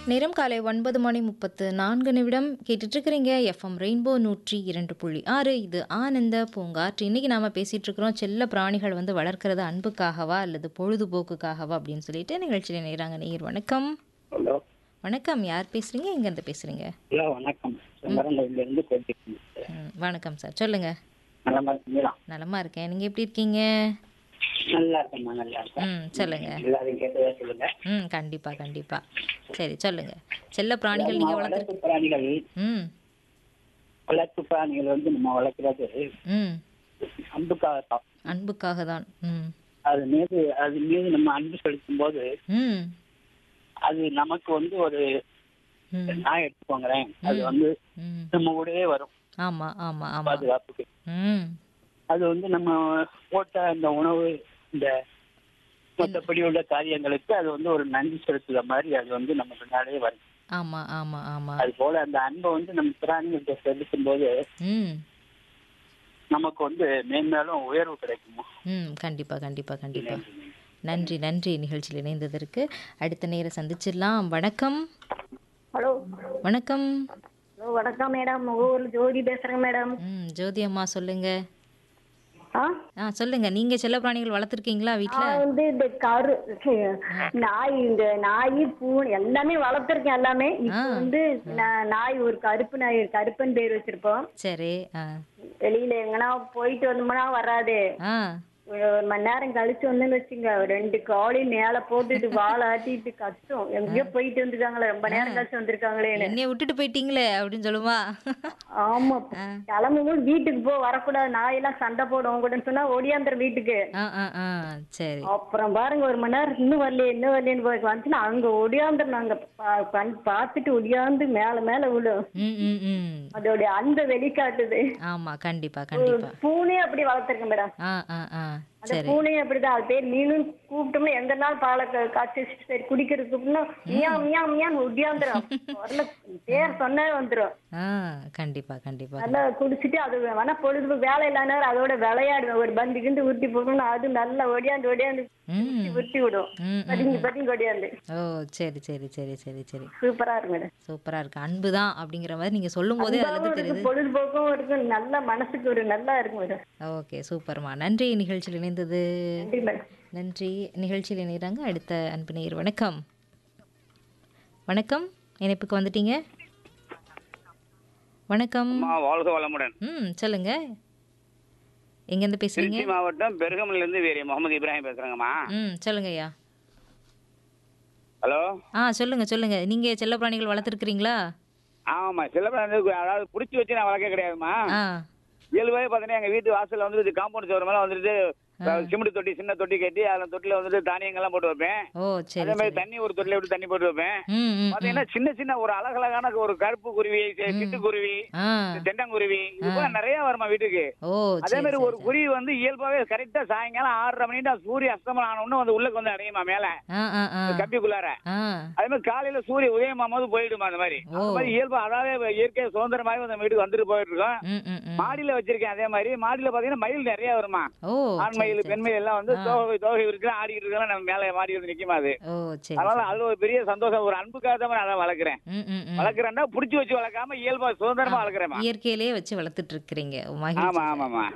நேரம் காலை ஒன்பது மணி முப்பத்து நான்கு நிமிடம் கேட்டுட்டு இருக்கிறீங்க எஃப்எம் ரெயின்போ நூற்றி இரண்டு புள்ளி ஆறு இது ஆனந்த பூங்காற்று இன்னைக்கு நாம பேசிட்டு இருக்கிறோம் செல்ல பிராணிகள் வந்து வளர்க்கறது அன்புக்காகவா அல்லது பொழுதுபோக்குக்காகவா அப்படின்னு சொல்லிட்டு நிகழ்ச்சியில் நேராங்க நேர் வணக்கம் ஹலோ வணக்கம் யார் பேசுறீங்க எங்கேருந்து பேசுறீங்க ஹலோ வணக்கம் செம்பரங்கல்லேருந்து பேசிக்கிறேன் ம், வணக்கம் சார் சொல்லுங்க நல்லா இருக்கீங்களா நலமா இருக்கேன் நீங்க எப்படி இருக்கீங்க நல்லா இருக்கேம்மா நல்லா இருக்கேன் ம் சொல்லுங்க எல்லாரும் கேட்டதா சொல்லுங்க ம் கண்டிப்பா கண்டிப்பா சரி சொல்லுங்க செல்ல பிராணிகள் நீங்க வளர்த்து வளர்ப்பு பிராணிகள் ம் வளர்ப்பு பிராணிகள் வந்து நம்ம வளர்க்குறது ம் அன்புக்காக தான் அன்புக்காக தான் ம் அது மீது அது மீது நம்ம அன்பு செலுத்தும் போது ம் அது நமக்கு வந்து ஒரு ம் நான் எடுத்துக்கோங்களேன் அது வந்து ம் நம்ம கூடயே வரும் ஆமா ஆமா ஆமா பாதுகாப்புக்கு ம் அது வந்து நம்ம போட்ட அந்த உணவு இந்த மற்றபடி உள்ள காரியங்களுக்கு அது வந்து ஒரு நன்றி செலுத்துற மாதிரி அது வந்து நம்ம பின்னாலே வரும் ஆமா ஆமா ஆமா அது போல அந்த அன்பை வந்து நம்ம பிராணிகிட்ட செலுத்தும் போது ம் நமக்கு வந்து மேன்மேலும் உயர்வு கிடைக்குமா ம் கண்டிப்பா கண்டிப்பா கண்டிப்பா நன்றி நன்றி நிகழ்ச்சியில் இணைந்ததற்கு அடுத்த நேரம் சந்திச்சிடலாம் வணக்கம் ஹலோ வணக்கம் ஹலோ வணக்கம் மேடம் ஊர்ல ஜோதி பேசுறேங்க மேடம் ம் ஜோதி அம்மா சொல்லுங்க ஆ ஆ சொல்லுங்க நீங்க செல்ல பிராணிகள் வளர்த்துருக்கீங்களா வீட்ல நான் வந்து இந்த கரு நாய் இந்த நாய் பூனை எல்லாமே வளர்த்துருக்கேன் எல்லாமே இப்போ வந்து நான் நாய் ஒரு கருப்பு நாய் கருப்பன் பேர் வச்சிருப்போம் சரி ஆ வெளியில எங்கன்னா போயிட்டு வந்தோம்னா வராது ஆ ஒரு ஒரு மணி நேரம் கழிச்சு வந்து வச்சுங்க ரெண்டு காலி மேல போட்டுட்டு வாழை ஆட்டிட்டு கத்தும் எங்கேயோ போயிட்டு வந்துருக்காங்களே ரொம்ப நேரம் கழிச்சு வந்திருக்காங்களேன்னு என்னைய விட்டுட்டு போயிட்டீங்களே அப்படின்னு சொல்லுமா ஆமா கிளம்பும்போது வீட்டுக்கு போ வரக்கூடாது நாயெல்லாம் சண்டை போடும் கூடன்னு சொன்னா ஓடியாந்துற வீட்டுக்கு ஆ ஆ ஆ சரி அப்புறம் பாருங்க ஒரு மணி நேரம் இன்னும் வரலையே இன்னும் வரலையேன்னு போய் வந்துச்சுன்னா அங்க ஒடியாந்து நாங்க பா- கண் பார்த்துட்டு ஒடியாந்து மேல மேல விழும் ம் ம் ம் அதோடைய அந்த வெளிக்காட்டுது ஆமா கண்டிப்பா கண்டிப்பா பூனையே அப்படி வளர்த்துருக்கேன் மேடம் ஆ ஆ ஆ அந்த சரி பூனையும் அப்படிதான் அது பேர் மீனும் கூப்பிட்டோம்னா எந்த நாள் பாலை க- காய்ச்சி வச்சுட்டு சரி குடிக்கிறதுக்கு மியா மியா மியான்னு ஒடியாந்துரும் வரல பேர் சொன்னே வந்துரும் ஆ கண்டிப்பா கண்டிப்பா நல்லா குடிச்சிட்டு அது வேணா பொழுது வேலை இல்லாத நேரம் அதோட விளையாடுவேன் ஒரு பந்து கிண்டு உருட்டி போட்டோம்னா அது நல்லா ஒடியாந்து ஒடியாந்து ம் உருட்டி விடும் ம் பதுங்கி பதுங்கி ஒடியாந்து ஓ சரி சரி சரி சரி சரி சூப்பரா இருக்கு மேடம் சூப்பரா இருக்கு அன்பு தான் அப்படிங்கிற மாதிரி நீங்க சொல்லும் போதே அதுல இருந்து தெரியுது இருக்கு பொழுதுபோக்கும் இருக்கு நல்ல மனசுக்கு ஒரு நல்லா இருக்கும் மேடம் ஓகே சூப்பர்மா நன்றி நிகழ்ச்சியில் இணைந்தது நன்றி மேடம் நன்றி நிகழ்ச்சியில் இணைகிறாங்க அடுத்த அன்பு நேயர் வணக்கம் வணக்கம் இணைப்புக்கு வந்துட்டீங்க வணக்கம் அம்மா வாழ்க வளமுடன் ம் சொல்லுங்க எங்கேருந்து பேசுறீங்க திருச்சி மாவட்டம் பெருகமல்ல இருந்து வேறு முகமது இப்ராஹிம் பேசுறேங்கம்மா ம் சொல்லுங்க ஐயா ஹலோ ஆ சொல்லுங்க சொல்லுங்க நீங்க செல்ல பிராணிகள் வளர்த்துருக்கிறீங்களா ஆமாம்மா சிலப்படம் வந்து அதாவது பிடிச்சி வச்சு நான் வளர்க்க கிடையாதும்மா ஆ இயல்பாகவே பார்த்தீங்கன்னா எங்கள் வீட்டு வாசலில் வந்துட்டு காம்பவுண்ட் சவர் மேலே வந்துட்டு சிமெண்ட் தொட்டி சின்ன தொட்டி கட்டி அதில் தொட்டியில் வந்துட்டு தானியங்கள்லாம் போட்டு வைப்பேன் ஓ சரி அதே மாதிரி சரி தண்ணி ஒரு தொட்டில விட்டு தண்ணி போட்டு வைப்பேன் ம் ம், ம் பார்த்தீங்கன்னா சின்ன சின்ன ஒரு அழகழகான ஒரு கருப்பு குருவி சி- சிட்டுக்குருவி ஆ தெண்டங்குருவி இது போல நிறைய வருமா வீட்டுக்கு ஓ அதே சரி மாதிரி சரி ஒரு குருவி வந்து இயல்பாகவே கரெக்டாக சாயங்காலம் ஆறரை மணிக்கு சூரிய அஸ்தமனம் ஆன உடனே வந்து உள்ளக்கு வந்து அடையுமா மேலே ஆ ஆ ஆ கம்பிக்குள்ளார ஆ அதே மாதிரி காலையில சூரிய உதயமாகும் போது போயிடுமா அந்த மாதிரி ஓ. அந்த மாதிரி இயல்பா அதாவது இயற்கை சுதந்திரமாகவே அந்த வீட்டுக்கு வந்துட்டு போயிட்டு இருக்கோம் ம் ம் ம் மாடியில வச்சிருக்கேன் அதே மாதிரி மாடியில பாத்தீங்கன்னா மயில் நிறைய வருமா ஓ ஆண் சரி, மயில் சரி. பெண் மயில் எல்லாம் வந்து தோகை தோகை இருக்கு ஆடிக்கிட்டு இருக்கலாம் நம்ம மேல மாடி வந்து நிக்குமா அது ஓ சரி அதனால சரி. அது ஒரு பெரிய சந்தோஷம் ஒரு அன்புக்காக தான் நான் அதை வளர்க்குறேன் ம் ம் ம் வளர்க்குறேன்னா புடிச்சு வச்சு வளர்க்காம இயல்பா சுதந்திரமா வளர்க்குறேன் இயற்கையிலேயே வச்சு வளர்த்துட்டு இருக்கிறீங்க ஆமா மகிழ்ச்சி ஆமாமா